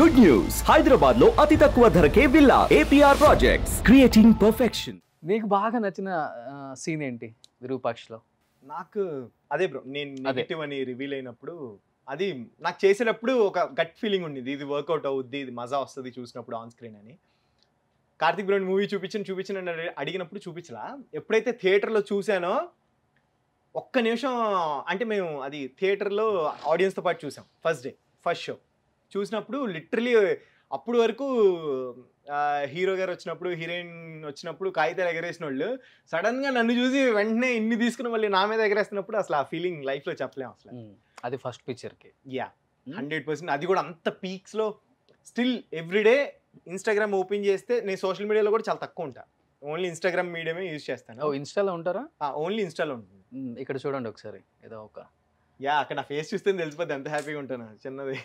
Good news Hyderabad లో అతి తక్కువ ధరకే villa APR projects creating perfection నీకు బాగా నచ్చిన సీన్ ఏంటి విరూపాక్షలో నాకు అదే బ్రో నేను అదే. నెగిటివ్ అని రివీల్ అయినప్పుడు అది నాకు చేసేటప్పుడు ఒక గట్ ఫీలింగ్ ఉండింది ఇది వర్కౌట్ అవుద్ది ఇది మజా వస్తుంది చూసినప్పుడు ఆన్ స్క్రీన్ అని కార్తిక్ బ్రౌన్ మూవీ చూపించండి చూపించండి అని అడి- అడిగినప్పుడు చూపించలా ఎప్పుడైతే థియేటర్లో చూసానో ఒక్క నిమిషం అంటే మేము అది థియేటర్లో ఆడియన్స్తో పాటు చూసాం ఫస్ట్ డే ఫస్ట్ షో చూసినప్పుడు లిటరలీ అప్పుడు వరకు హీరో గారు వచ్చినప్పుడు హీరోయిన్ వచ్చినప్పుడు కాగితాలు ఎగరేసిన వాళ్ళు సడన్ గా నన్ను చూసి వెంటనే ఇన్ని తీసుకుని మళ్ళీ నా మీద ఎగరేస్తున్నప్పుడు అసలు ఆ ఫీలింగ్ లైఫ్ లో చెప్పలేం అసలు అది ఫస్ట్ పిక్చర్కి యా హండ్రెడ్ పర్సెంట్ అది కూడా అంత పీక్స్ లో స్టిల్ ఎవ్రీడే ఇన్స్టాగ్రామ్ ఓపెన్ చేస్తే నేను సోషల్ మీడియాలో కూడా చాలా తక్కువ ఉంటా ఓన్లీ ఇన్స్టాగ్రామ్ మీడియమే యూజ్ ఓ చేస్తాను ఇన్స్టాలో ఉంటారా ఓన్లీ ఇన్స్టాలో ఉంటుంది మ్మ్, ఇక్కడ చూడండి ఒకసారి ఏదో ఒక యా అక్కడ నా ఫేస్ చూస్తే తెలిసిపోద్ది ఎంత హ్యాపీగా ఉంటాను చిన్నది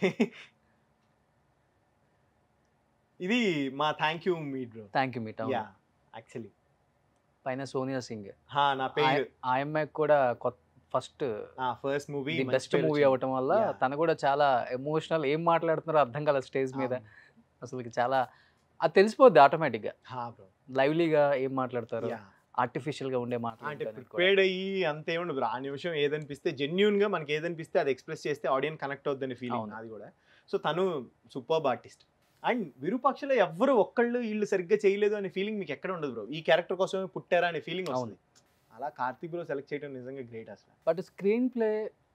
ఇది మా thank you meet bro thank you meet yeah actually పైన సోనియా సింగ్ నా పేజ్ ఆ అమ్మాయికి కూడా కొత్త first first movie the best movie అవ్వటం వల్ల Yeah. తను కూడా చాలా ఎమోషనల్ ఏం మాట్లాడుతున్నారో అర్థం కాల స్టేజ్ మీద అసలు చాలా అది తెలిసిపోద్ది ఆటోమేటిక్గా బ్రో లైవ్లీగా ఏం మాట్లాడతారు యా ఆర్టిఫిషియల్ గా ఉండే అంటే మాట్లాడతారు ప్రిపేర్డ్ అయ్యి అంత ఏముండదు బ్రో. ఆ నిమిషం ఏదనిపిస్తే జెన్యున్ గా మనకి ఏదనిపిస్తే అది ఎక్స్ప్రెస్ చేస్తే ఆడియన్స్ కనెక్ట్ అవుద్దని ఫీలింగ్ అవును. అది కూడా సో తను సూపర్బ్ ఆర్టిస్ట్ అండ్ విరూపాక్షలో ఎవ్వరు ఒక్కళ్ళు వీళ్ళు సరిగ్గా చేయలేదు అనే ఫీలింగ్ మీకు ఎక్కడ ఉండదు బ్రో ఈ క్యారెక్టర్ కోసమే పుట్టారా అనే ఫీలింగ్ అవును. వస్తుంది అలా కార్తీక్ బ్రో సెలెక్ట్ చేయడం నిజంగా గ్రేట్ అసలు బట్ స్క్రీన్ ప్లే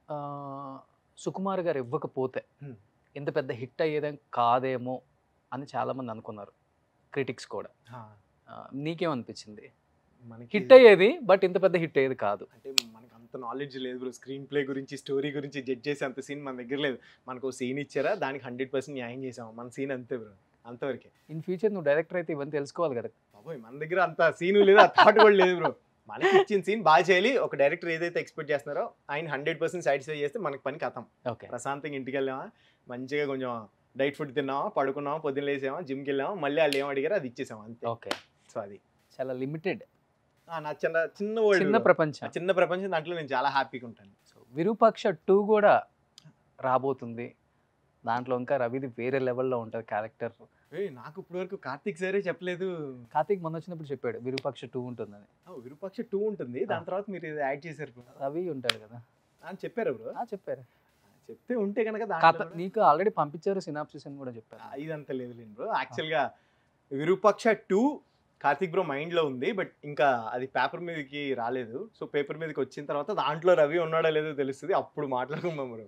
సుకుమార్ గారు ఇవ్వకపోతే Hmm. ఇంత పెద్ద హిట్ అయ్యేదేం కాదేమో అని చాలా మంది అనుకున్నారు క్రిటిక్స్ కూడా ఆ, నీకేమనిపించింది మనకి హిట్ అయ్యేది బట్ ఇంత పెద్ద హిట్ అయ్యేది కాదు అంటే మనకు అంత నాలెడ్జ్ లేదు బ్రో స్క్రీన్ ప్లే గురించి స్టోరీ గురించి జడ్జ్ చేసే అంత సీన్ మన దగ్గర లేదు మనకు సీన్ ఇచ్చారా దానికి హండ్రెడ్ పర్సెంట్ న్యాయం చేసాము మన సీన్ అంతే బ్రో అంతవరకే ఇన్ ఫ్యూచర్ నువ్వు డైరెక్టర్ అయితే ఇవన్నీ తెలుసుకోవాలి కదా బాబోయ్ మన దగ్గర అంత సీన్ లేదు ఆ థాట్ కూడా లేదు బ్రో మనకి ఇచ్చిన సీన్ బాగా చేయాలి ఒక డైరెక్టర్ ఏదైతే ఎక్స్పెక్ట్ చేస్తున్నారో ఆయన హండ్రెడ్ పర్సెంట్ సాటిస్ఫై చేస్తే మనకి పని కథం ఓకే ప్రశాంతంగా ఇంటికి వెళ్ళామా మంచిగా కొంచెం డైట్ ఫుడ్ తిన్నామా పడుకున్నామా పొద్దున్న లేసామా జిమ్కి వెళ్ళామా మళ్ళీ వాళ్ళు ఏం అడిగారో అది ఇచ్చేసాం అంతే ఓకే సో అది చాలా లిమిటెడ్ ఆ, నా చిన్న చిన్న world చిన్న bro. ప్రపంచం ఆ చిన్న ప్రపంచం దాంట్లో నేను చాలా హ్యాపీగా ఉంటాను సో విరూపాక్ష టూ కూడా రాబోతుంది దాంట్లో ఇంకా రవిది వేరే లెవెల్లో ఉంటుంది క్యారెక్టర్ ఏయ్, నాకు ఇప్పుడు వరకు కార్తిక్ సరే చెప్పలేదు కార్తీక్ మొన్న వచ్చినప్పుడు చెప్పాడు విరూపాక్ష టూ ఉంటుందని ఆ, విరూపాక్ష టూ ఉంటుంది దాని తర్వాత మీరు ఇది యాడ్ చేశారు bro. రవి ఉంటాడు కదా అని చెప్పారు బ్రో ఆ, చెప్పారు చెప్తే ఉంటే కనుక కథ దాంట్లో కూడా- నీకు ఆల్రెడీ పంపించారు సినాప్సిస్ అని కూడా చెప్పారు ఆ, ఇదంతా లేదు లేని బ్రో యాక్చువల్గా విరూపాక్ష టూ కార్తిక్ బ్రో మైండ్లో ఉంది బట్ ఇంకా అది పేపర్ మీదకి రాలేదు సో పేపర్ మీదకి వచ్చిన తర్వాత దాంట్లో రవి ఉన్నాడో లేదో తెలుస్తుంది అప్పుడు మాట్లాడుకుందాం బ్రో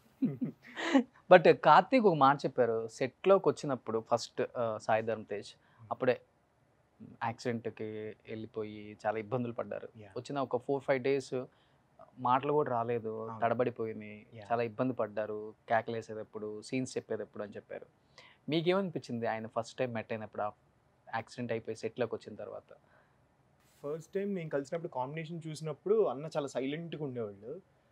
బట్ కార్తీక్ ఒక మాట చెప్పారు సెట్లోకి వచ్చినప్పుడు ఫస్ట్ సాయి ధర్మ్ తేజ్ అప్పుడే యాక్సిడెంట్కి వెళ్ళిపోయి చాలా ఇబ్బందులు పడ్డారు Yeah. వచ్చిన ఒక ఫోర్ ఫైవ్ డేస్ మాటలు కూడా రాలేదు అవును. తడబడిపోయినాయి Yeah. చాలా ఇబ్బంది పడ్డారు కేకలేసేటప్పుడు సీన్స్ చెప్పేటప్పుడు అని చెప్పారు మీకేమనిపించింది ఆయన ఫస్ట్ టైం మెట్ అయినప్పుడు యాక్సిడెంట్ అయిపోయి సెట్లోకి వచ్చిన తర్వాత ఫస్ట్ టైం నేను కలిసినప్పుడు కాంబినేషన్ చూసినప్పుడు అన్న చాలా సైలెంట్గా ఉండేవాళ్ళు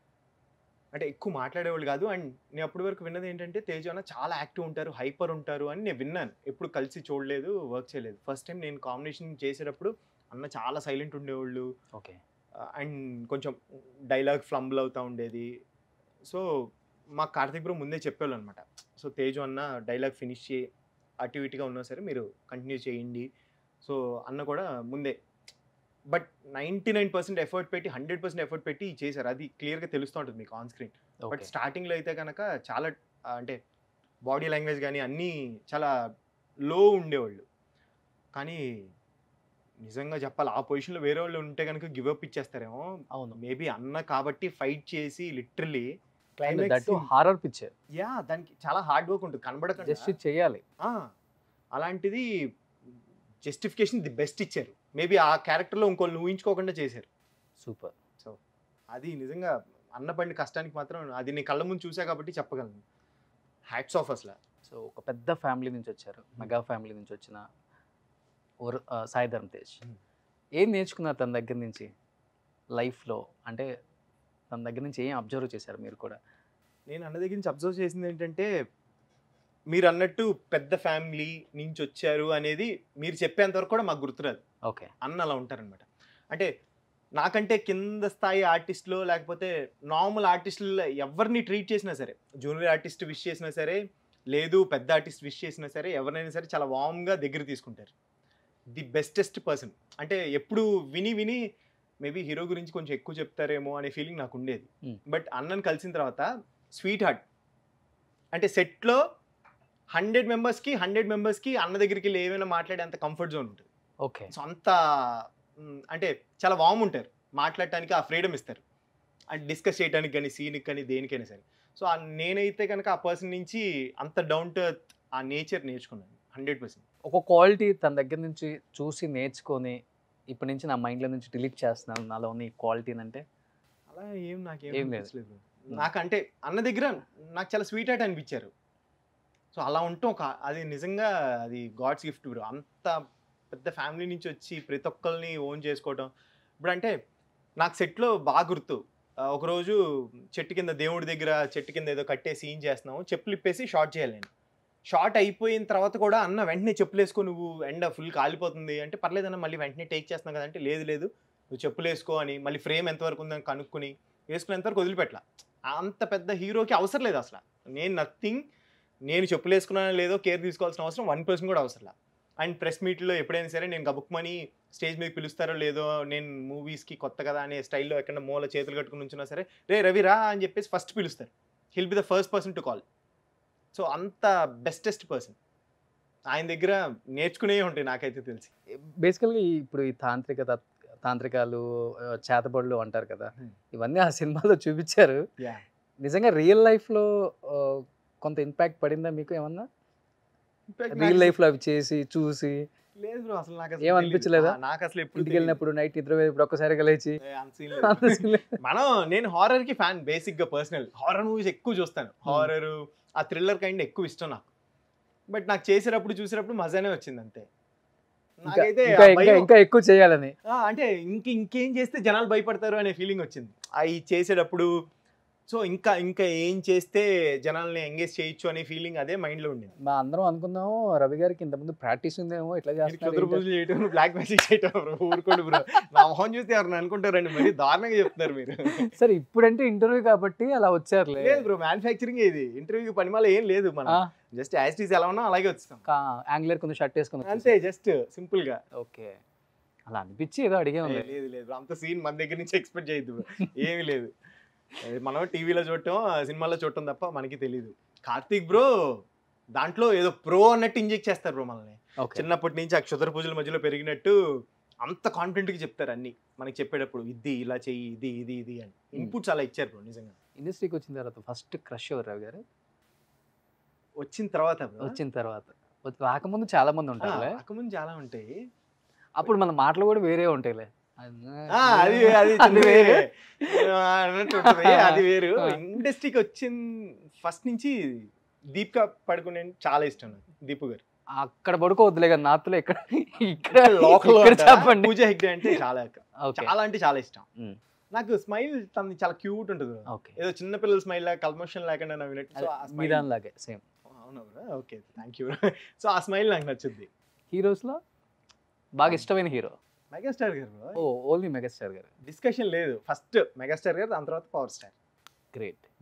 అంటే ఎక్కువ మాట్లాడేవాళ్ళు కాదు అండ్ నేను అప్పటి వరకు విన్నది ఏంటంటే తేజ అన్న చాలా యాక్టివ్ ఉంటారు హైపర్ ఉంటారు అని నేను విన్నాను ఎప్పుడు కలిసి చూడలేదు వర్క్ చేయలేదు ఫస్ట్ టైం నేను కాంబినేషన్ చేసేటప్పుడు అన్న చాలా సైలెంట్ ఉండేవాళ్ళు ఓకే అండ్ కొంచెం డైలాగ్ ఫ్లంబుల్ అవుతూ ఉండేది సో మా కార్తిక్ బ్రో ముందే చెప్పేవాళ్ళు అనమాట సో తేజు అన్న డైలాగ్ ఫినిష్ చే అటు ఇటుగా ఉన్నా సరే మీరు కంటిన్యూ చేయండి సో అన్న కూడా ముందే but ninety nine percent effort పెట్టి హండ్రెడ్ పర్సెంట్ ఎఫర్ట్ పెట్టి చేశారు అది క్లియర్గా తెలుస్తూ ఉంటుంది మీకు ఆన్ స్క్రీన్ బట్ ఓకే స్టార్టింగ్లో అయితే కనుక చాలా ఆ, అంటే బాడీ లాంగ్వేజ్ కానీ అన్నీ చాలా లో ఉండేవాళ్ళు కానీ నిజంగా చెప్పాలి ఆ పొజిషన్లో వేరే వాళ్ళు ఉంటే కనుక గివ్ అప్ ఇచ్చేస్తారేమో అవును మేబీ అన్న కాబట్టి ఫైట్ చేసి literally that horror picture yeah దానికి చాలా హార్డ్ వర్క్ ఉంటుంది కనబడకుండా జస్ట్ చేయాలి ఆ, అలాంటిది జస్టిఫికేషన్ ది బెస్ట్ ఇచ్చారు మేబీ ఆ క్యారెక్టర్లో ఇంకోళ్ళు ఊహించుకోకుండా చేశారు సూపర్ అది నిజంగా అన్న పడిన కష్టానికి మాత్రం అది నేను కళ్ళ ముందు చూసా కాబట్టి చెప్పగలను హ్యాట్స్ ఆఫ్ అసలు సో ఒక పెద్ద ఫ్యామిలీ నుంచి వచ్చారు మెగా ఫ్యామిలీ నుంచి వచ్చిన ఓర్ ఆ, సాయి ధర్మ్ తేజ్ Hmm. ఏం నేర్చుకున్నారు తన దగ్గర నుంచి లైఫ్లో అంటే తన దగ్గర నుంచి ఏం అబ్జర్వ్ చేశారు మీరు కూడా నేను అన్న దగ్గర నుంచి అబ్జర్వ్ చేసింది ఏంటంటే మీరు అన్నట్టు పెద్ద ఫ్యామిలీ నుంచి వచ్చారు అనేది మీరు చెప్పేంత వరకు కూడా మాకు గుర్తురాదు ఓకే అన్న అలా ఉంటారనమాట అంటే నాకంటే కింద స్థాయి ఆర్టిస్టులు లేకపోతే నార్మల్ ఆర్టిస్టులు ఎవరిని ట్రీట్ చేసినా సరే జూనియర్ ఆర్టిస్ట్ విష్ చేసినా సరే లేదు పెద్ద ఆర్టిస్ట్ విష్ చేసినా సరే ఎవరినైనా సరే చాలా వామ్గా దగ్గర తీసుకుంటారు ది బెస్టెస్ట్ పర్సన్ అంటే ఎప్పుడు విని విని మేబీ హీరో గురించి కొంచెం ఎక్కువ చెప్తారేమో అనే ఫీలింగ్ నాకు ఉండేది Hmm. బట్ అన్నని కలిసిన తర్వాత స్వీట్ హార్ట్ అంటే సెట్లో హండ్రెడ్ మెంబర్స్కి హండ్రెడ్ మెంబర్స్కి అన్న దగ్గరికి వెళ్ళి ఏమైనా మాట్లాడే అంత కంఫర్ట్ జోన్ ఉంటుంది ఓకే సో అంత మ్, అంటే చాలా వామ్ ఉంటారు మాట్లాడటానికి ఆ ఫ్రీడమ్ ఇస్తారు అండ్ డిస్కస్ చేయడానికి కానీ సీన్కి కానీ దేనికైనా సరే సో ఆ నేనైతే కనుక ఆ పర్సన్ నుంచి అంత డౌన్ టు ఆ నేచర్ నేర్చుకున్నాను హండ్రెడ్ పర్సెంట్ ఒక క్వాలిటీ తన దగ్గర నుంచి చూసి నేర్చుకొని ఇప్పటి నుంచి నా మైండ్లో నుంచి డిలీట్ చేస్తున్నాను నాలో ఉన్న ఈ క్వాలిటీ అంటే అలా ఏం నాకేం ఏం లేదు. అనిపించలేదు bro. నాకు అంటే అన్న దగ్గర నాకు చాలా స్వీట్ హార్ట్ అనిపించారు సో అలా ఉంటాం ఒక అది నిజంగా అది గాడ్స్ గిఫ్ట్ బ్రో అంత పెద్ద ఫ్యామిలీ నుంచి వచ్చి ప్రతి ఒక్కరిని ఓన్ చేసుకోవడం ఇప్పుడు అంటే నాకు సెట్లో బాగా గుర్తు ఆ, ఒకరోజు చెట్టు కింద దేవుడి దగ్గర చెట్టు కింద ఏదో కట్టే సీన్ చేస్తున్నాము చెప్పులు ఇప్పేసి షార్ట్ చేయాలి నేను షార్ట్ అయిపోయిన తర్వాత కూడా అన్న వెంటనే చెప్పులు వేసుకో నువ్వు ఎండ ఫుల్ కాలిపోతుంది అంటే పర్లేదన్న మళ్ళీ వెంటనే టేక్ చేస్తున్నావు కదంటే లేదు లేదు నువ్వు చెప్పులు వేసుకో అని మళ్ళీ ఫ్రేమ్ ఎంతవరకు ఉందని కనుక్కొని వేసుకునేంతవరకు వదిలిపెట్టలా అంత పెద్ద హీరోకి అవసరం లేదు అసలు నేను నథింగ్ నేను చెప్పులు వేసుకున్నానో లేదో కేర్ తీసుకోవాల్సిన అవసరం వన్ పర్సన్ కూడా అవసరం లేదు అండ్ ప్రెస్ మీట్లో ఎప్పుడైనా సరే నేను గబుక్మని స్టేజ్ మీద పిలుస్తారో లేదో నేను మూవీస్కి కొత్త కదా అనే స్టైల్లో ఎక్కడ మూల చేతులు కట్టుకుని ఉంచినా సరే రే రవి రా అని చెప్పేసి ఫస్ట్ పిలుస్తారు he'll be the first person to call so అంత బెస్టెస్ట్ పర్సన్ ఆయన దగ్గర నేర్చుకునే ఉంటాయి నాకైతే తెలిసి బేసికల్గా ఇప్పుడు ఈ తాంత్రిక తత్- తాంత్రికాలు ఆ, చేతబడులు అంటారు కదా Hmm. ఇవన్నీ ఆ సినిమాలో చూపించారు Yeah. నిజంగా రియల్ లైఫ్లో కొంత ఇంపాక్ట్ పడిందా మీకు ఏమన్నా రియల్ నాకు లైఫ్లో అవి చేసి చూసి లేదు బ్రో అసలు నాకు ఏం అనిపించలేదా? తెలీదు. ఆ, నాకు అసలు ఎప్పుడు ఇంటికి వెళ్ళినప్పుడు నైట్ నిద్ర ఇప్పుడు ఒక్కసారిగా లేచి తెలీదు. ఏ, అంత scene లేదు. మనం నేను హారర్ కి ఫ్యాన్ బేసిక్ గా పర్సనల్ హారర్ మూవీస్ ఎక్కువ చూస్తాను హారర్ ఆ థ్రిల్లర్ కైండ్ ఎక్కువ ఇష్టం నాకు బట్ నాకు చేసేటప్పుడు చూసేటప్పుడు మజానే వచ్చింది అంతే ఇంకా నాకైతే ఇంకా ఆ ఇంకా భయం- ఇంకా ఎక్కువ చేయాలని ఆ, అంటే ఇంక ఇంకేం చేస్తే జనాలు భయపడతారు అనే ఫీలింగ్ వచ్చింది అవి చేసేటప్పుడు సో ఇంకా ఇంకా ఏం చేస్తే జనాల్ని ఎంగేజ్ చేయొచ్చు అనే ఫీలింగ్ అదే మైండ్ లో ఉండింది మా అందరం అనుకున్నాము రవి గారికి ఇంతకుముందు ప్రాక్టీస్ ఉందేమో ఇట్లా చదురు చేస్తున్నారు పూజలు చేయటం బ్లాక్ మ్యాజిక్ చేయటం bro. ఊరుకోండి బ్రో నా మొహం చూస్తే ఎవరిని అనుకుంటారండి మరి దారుణంగా చెప్తున్నారు మీరు సరే ఇప్పుడంటే ఇంటర్వ్యూ కాబట్టి అలా వచ్చారులే లేదు బ్రో మ్యానుఫ్యాక్చరింగ్ ఇది ఇంటర్వ్యూ పనిమాల ఏం లేదు మనం ఆ, జస్ట్ యాజ్ టీస్ ఎలా ఉన్నా అలాగే వచ్చాం కా- యాంగ్లర్ కొంచెం షర్ట్ వేసుకుని అంతే జస్ట్ సింపుల్ గా ఓకే అలా అనిపించి ఏదో అడిగే ఏ, ఉంది లేదు లేదు అంత సీన్ మన దగ్గర నుంచి ఎక్స్పెక్ట్ చేయొద్దు bro. ఏమీ లేదు ఏ, మనం టీవీలో చూడటం సినిమాలో చూడటం తప్ప మనకి తెలియదు కార్తీక్ బ్రో దాంట్లో ఏదో ప్రో అన్నట్టు ఇంజెక్ట్ చేస్తారు బ్రో మనల్ని ఓకే చిన్నప్పటి నుంచి ఆ క్షుద్ర పూజల మధ్యలో పెరిగినట్టు అంత కాన్ఫిడెంట్ గా చెప్తారు అన్ని మనకి చెప్పేటప్పుడు ఇది ఇలా చెయ్యి ఇది ఇది ఇది అని ఇన్పుట్స్ అలా ఇచ్చారు బ్రో నిజంగా ఇండస్ట్రీకి వచ్చిన తర్వాత ఫస్ట్ క్రష్ ఎవరు రవి గారు వచ్చిన తర్వాత bro, వచ్చిన తర్వాత వచ్చి- రాకముందు చాలా మంది ఆ, ఉంటారులే రాకముందు చాలా ఉంటాయి అప్పుడు మన మాటలు కూడా వేరే ఉంటాయిలే ఆ, అది అది అది వేరే ఆ, అన్నట్టు ఉంటుంది. అది వేరు ఆ. ఇండస్ట్రీకి వచ్చిన ఫస్ట్ నుంచి దీపిక పడుకునే చాలా ఇష్టం నాకు దీపు గారు అక్కడ పడుకోవద్దులే కానీ నాతులో ఇక్కడ ఇక్కడ లోకల్ ఇక్కడ చెప్పండి పూజ హెగ్డే అంటే చాలా ఓకే చాలా అంటే చాలా ఇష్టం ఉమ్. నాకు స్మైల్ తనది చాలా క్యూట్ ఉంటుంది ఓకే ఏదో చిన్న పిల్లల స్మైల్ లాగా కల్మోషన్ లేకుండా నవ్వినట్టు సో ఆ మీ smile- దానిలాగే సేమ్ అవునా ఓకే థ్యాంక్ యూ సో ఆ స్మైల్ నాకు నచ్చుద్ది హీరోస్లో బాగా ఇష్టమైన హీరో మెగాస్టార్ గారు ఓ ఓన్లీ మెగాస్టార్ గారు డిస్కషన్ లేదు ఫస్ట్ మెగాస్టార్ గారు దాని తర్వాత పవర్ స్టార్ గ్రేట్